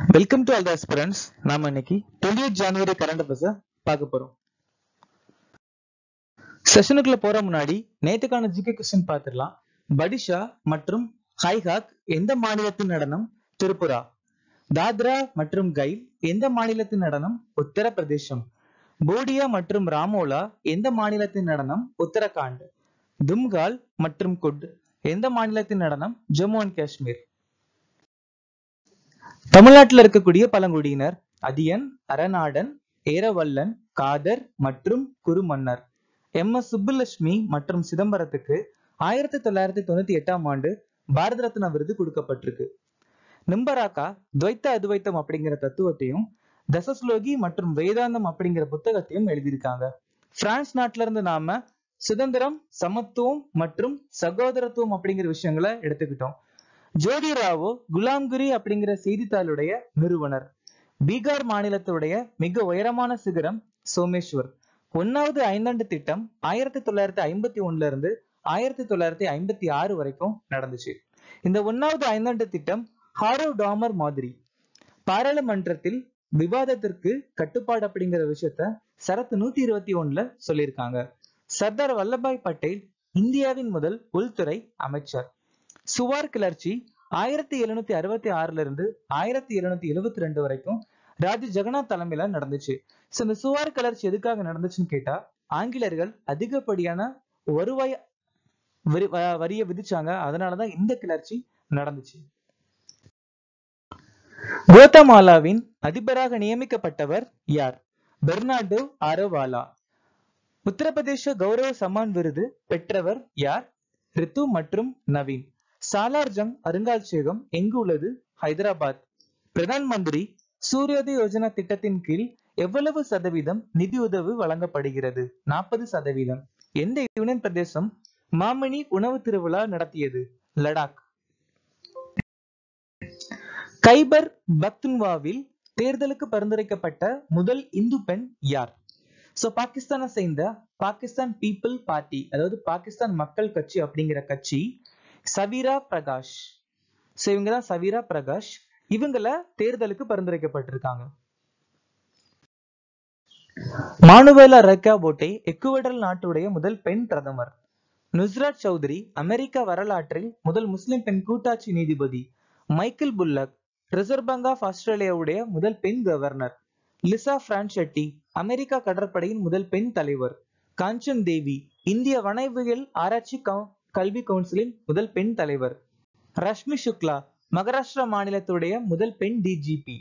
welcome to all the aspirants நாம இன்னைக்கு 28 ஜனவரி current அஃபேர்ஸ பார்க்க போறோம் செஷனுக்குள்ள போற முன்னாடி நேத்துக்கான ஜிகே கொஸ்டின் பார்த்துடலாம் படிஷா மற்றும் ஹைஹாக் எந்த மாநிலத்தின் நடனம் திரிபுரா தாத்ரா மற்றும் கைல் எந்த மாநிலத்தின் நடனம் உத்தரப்பிரதேசம் போடியா மற்றும் ராமோலா எந்த மாநிலத்தின் நடனம் உத்தரகாண்ட் தும்கால் மற்றும் குட் எந்த மாநிலத்தின் நடனம் ஜம்மு அண்ட் காஷ்மீர் தமிழ்நாட்டில் இருக்கக்கூடிய பழங்குடியினர் அதியன் அரணாடன் ஏரவல்லன் காதர் மற்றும் குருமன்னர் எம் எஸ் சுப்புலட்சுமி மற்றும் சிதம்பரத்துக்கு ஆயிரத்தி தொள்ளாயிரத்தி தொண்ணூத்தி எட்டாம் ஆண்டு பாரத ரத்னா விருது கொடுக்கப்பட்டிருக்கு நிம்பராக்கா துவைத்த அத்வைத்தம் அப்படிங்கிற தத்துவத்தையும் தசஸ்லோகி மற்றும் வேதாந்தம் அப்படிங்கிற புத்தகத்தையும் எழுதியிருக்காங்க பிரான்ஸ் நாட்டுல இருந்து நாம சுதந்திரம் சமத்துவம் மற்றும் சகோதரத்துவம் அப்படிங்கிற விஷயங்களை எடுத்துக்கிட்டோம் ஜோதி ராவோ குலாம்கிரி அப்படிங்கிற செய்தித்தாளுடைய நிறுவனர் பீகார் மாநிலத்துடைய மிக உயரமான சிகரம் சோமேஸ்வர் ஒன்னாவது ஐந்தாண்டு திட்டம் ஆயிரத்தி தொள்ளாயிரத்தி ஐம்பத்தி ஒண்ணுல இருந்து ஆயிரத்தி தொள்ளாயிரத்தி ஐம்பத்தி ஆறு வரைக்கும் நடந்துச்சு இந்த ஒன்னாவது ஐந்தாண்டு திட்டம் ஹாரோ டாமர் மாதிரி பாராளுமன்றத்தில் விவாதத்திற்கு கட்டுப்பாடு அப்படிங்கிற விஷயத்த சரத்து நூத்தி இருபத்தி ஒண்ணுல சொல்லியிருக்காங்க சர்தார் வல்லபாய் பட்டேல் இந்தியாவின் முதல் உள்துறை அமைச்சர் சுவார் கிளர்ச்சி ஆயிரத்தி எழுநூத்தி அறுபத்தி ஆறுல இருந்து ஆயிரத்தி எழுநூத்தி எழுபத்தி ரெண்டு வரைக்கும் ராஜு ஜெகநாத் தலைமையில நடந்துச்சு சோ இந்த சுவார் கிளர்ச்சி எதுக்காக நடந்துச்சுன்னு கேட்டா ஆங்கிலேயர்கள் அதிகப்படியான வருவாய் வரி வ- வரிய விதிச்சாங்க அதனாலதான் இந்த கிளர்ச்சி நடந்துச்சு குவாத்தமாலாவின் அதிபராக நியமிக்கப்பட்டவர் யார் பெர்னார்டோ ஆரோவாலா உத்தரப்பிரதேச கௌரவ சம்மான் விருது பெற்றவர் யார் ரித்து மற்றும் நவீன் சாலார் ஜங் அருங்காட்சியகம் எங்கு உள்ளது ஹைதராபாத் பிரதான் மந்திரி சூரியோதய யோஜனா திட்டத்தின் கீழ் எவ்வளவு சதவீதம் நிதியுதவி வழங்கப்படுகிறது நாற்பது சதவீதம் எந்த யூனியன் பிரதேசம் மாமணி உணவு திருவிழா நடத்தியது லடாக் கைபர் பக்துன்வாவில் தேர்தலுக்கு பரிந்துரைக்கப்பட்ட முதல் இந்து பெண் யார் சோ பாகிஸ்தானை சேர்ந்த பாகிஸ்தான் பீப்புள் பார்ட்டி அதாவது பாகிஸ்தான் மக்கள் கட்சி அப்படிங்கிற கட்சி சவீரா பிரகாஷ் சோ இவங்க தான் சவீரா பிரகாஷ் இவங்கள தேர்தலுக்கு பரிந்துரைக்கப்பட்டிருக்காங்க மானுவேலா ரெக்கா போட்டே எக்குவடல் நாட்டுடைய முதல் பெண் பிரதமர் நுஸ்ராட் சௌத்ரி அமெரிக்கா வரலாற்றில் முதல் முஸ்லிம் பெண் கூட்டாட்சி நீதிபதி Michael Bullock Reserve Bank of ஆஸ்திரேலியாவுடைய முதல் பெண் கவர்னர் லிசா பிரான்செட்டி அமெரிக்கா கடற்படையின் முதல் பெண் தலைவர் காஞ்சன் தேவி இந்திய வனவியல் ஆராய்ச்சி கவு- கல்வி கவுன்சிலின் முதல் பெண் தலைவர் ரஷ்மி சுக்லா மகாராஷ்டிரா மாநிலத்துடைய முதல் பெண் டிஜிபி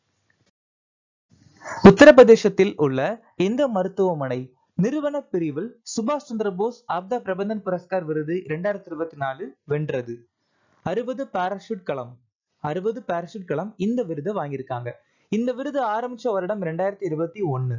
உத்தரப்பிரதேசத்தில் உள்ள இந்த மருத்துவமனை நிறுவன பிரிவில் சுபாஷ் சந்திர போஸ் ஆப்தா பிரபந்தன் புரஸ்கார் விருது இரண்டாயிரத்தி இருபத்தி நாலு வென்றது அறுபது பாராஷூட் களம் அறுபது பாராஷூட் களம் இந்த விருதை வாங்கியிருக்காங்க இந்த விருது ஆரம்பிச்ச வருடம் ரெண்டாயிரத்தி இருபத்தி ஒன்னு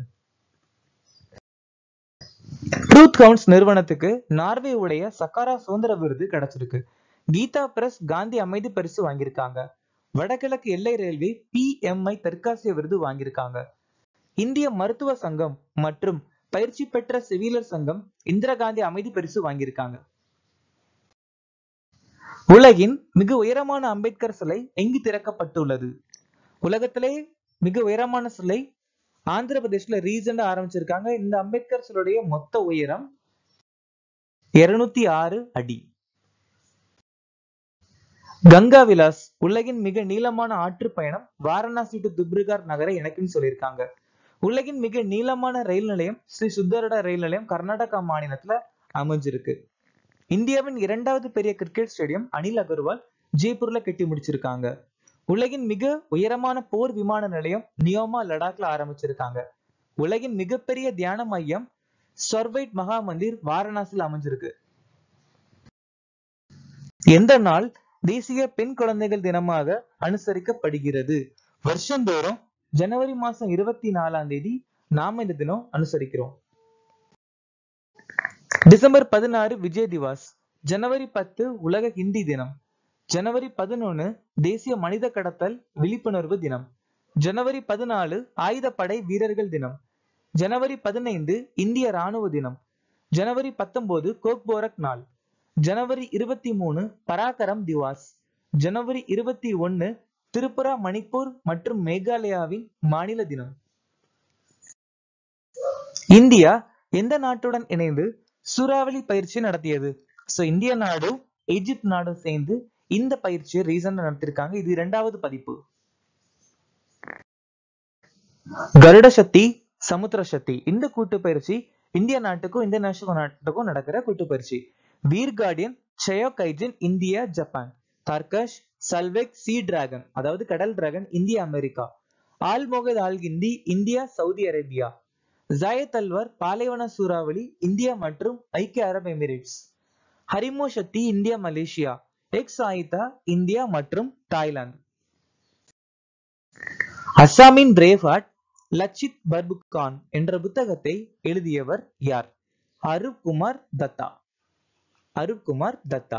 ட்ரூத் கவுண்ட்ஸ் நிறுவனத்துக்கு நார்வே உடைய சக்காரா சுதந்திர விருது கிடைச்சிருக்கு கீதா பிரஸ் காந்தி அமைதி பரிசு வாங்கியிருக்காங்க வடகிழக்கு எல்லை ரயில்வே பிஎம்ஐ தெற்காசிய விருது வாங்கியிருக்காங்க இந்திய மருத்துவ சங்கம் மற்றும் பயிற்சி பெற்ற செவிலியர் சங்கம் இந்திரா காந்தி அமைதி பரிசு வாங்கியிருக்காங்க உலகின் மிக உயரமான அம்பேத்கர் சிலை எங்கு திறக்கப்பட்டுள்ளது உலகத்திலே மிக உயரமான சிலை ஆந்திர பிரதேஷ்ல ரீசெண்டா ஆரம்பிச்சிருக்காங்க இந்த அம்பேத்கர் சிலையுடைய மொத்த உயரம் 206 ஆறு அடி கங்கா விலாஸ் உலகின் மிக நீளமான ஆற்று பயணம் வாரணாசி டு துப்ரிகார் நகரை இணைக்கும்னு சொல்லியிருக்காங்க உலகின் மிக நீளமான ரயில் நிலையம் ஸ்ரீ சுத்தரடா ரயில் நிலையம் கர்நாடகா மாநிலத்துல அமைஞ்சிருக்கு இந்தியாவின் இரண்டாவது பெரிய கிரிக்கெட் ஸ்டேடியம் அனில் அகர்வால் ஜெய்ப்பூர்ல கட்டி முடிச்சிருக்காங்க உலகின் மிக உயரமான போர் விமான நிலையம் நியோமா லடாக்ல ஆரம்பிச்சிருக்காங்க உலகின் மிகப்பெரிய தியான மையம் சொர்வைட் மகா மந்திர் வாரணாசியில் அமைஞ்சிருக்கு எந்த நாள் தேசிய பெண் குழந்தைகள் தினமாக அனுசரிக்கப்படுகிறது வருஷந்தோறும் ஜனவரி மாசம் இருபத்தி நாலாம் தேதி நாம இந்த தினம் அனுசரிக்கிறோம் டிசம்பர் பதினாறு விஜய் திவாஸ் ஜனவரி பத்து உலக ஹிந்தி தினம் ஜனவரி பதினொன்னு தேசிய மனித கடத்தல் விழிப்புணர்வு தினம் ஜனவரி பதினாலு ஆயுதப்படை வீரர்கள் தினம் ஜனவரி பதினைந்து இந்திய ராணுவ தினம் ஜனவரி பத்தொன்பது கோக்போரக் நாள் ஜனவரி இருபத்தி மூணு பராக்கரம் திவாஸ் ஜனவரி இருபத்தி ஒன்னு திரிபுரா மணிப்பூர் மற்றும் மேகாலயாவின் மாநில தினம் இந்தியா எந்த நாட்டுடன் இணைந்து சூறாவளி பயிற்சி நடத்தியது சோ இந்திய நாடும் எகிப்து நாடும் சேர்ந்து இந்த பயிற்சியை ரீசன் நடத்திருக்காங்க இது இரண்டாவது பதிப்பு கருட சக்தி சமுத்திர சக்தி இந்த கூட்டு பயிற்சி இந்திய நாட்டுக்கும் இந்தோனேஷியா நாட்டுக்கும் நடக்கிற கூட்டு பயிற்சி Veer Guardian Sahyog Kaijin India Japan Tarkash Salvex Sea Dragon அதாவது கடல் dragon India America Al Mohed Al Hindi India Saudi Arabia Zayed Talwar பாலைவன சூறாவளி இந்தியா மற்றும் ஐக்கிய அரபு Emirates Harimau Shakti India Malaysia ex Ayutthaya India மற்றும் தாய்லாந்து அஸ்ஸாமின் பிரேவ்ஹார்ட் லச்சித் பர்புகான் என்ற புத்தகத்தை எழுதியவர் யார் அருப் குமார் தத்தா அருப் குமார் தத்தா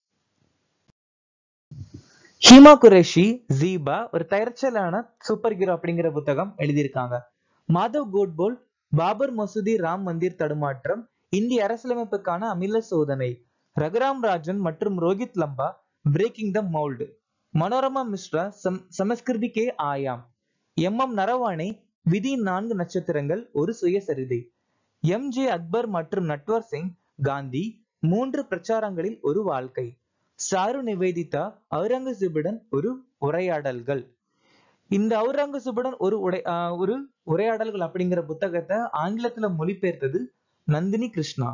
ஹீமா குரேஷி ஜீபா ஒரு தயாரிச்சலான சூப்பர் ஹீரோ அப்படிங்கிற புத்தகம் எழுதியிருக்காங்க மாதவ் கோட்போல் பாபர் மசூதி ராம் மந்திர் தடுமாற்றம் இந்திய அரசியலமைப்புக்கான அமில சோதனை ரகுராம் ராஜன் மற்றும் Rohit Lamba breaking the mould Manorama Mishra சம் சமஸ்கிருதி கே ஆயாம் எம் எம் நரவானே விதி நான்கு நட்சத்திரங்கள் ஒரு சுயசரிதை எம் ஜே அக்பர் மற்றும் நட்வர் சிங் காந்தி மூன்று பிரச்சாரங்களில் ஒரு வாழ்க்கை சாரு நிவேதிதா அவுரங்கசீபுடன் ஒரு உரையாடல்கள் இந்த அவுரங்கசீபுடன் ஒரு உடை ஆஹ் ஒரு உரையாடல்கள் அப்படிங்கிற புத்தகத்தை ஆங்கிலத்துல மொழிபெயர்த்தது நந்தினி கிருஷ்ணா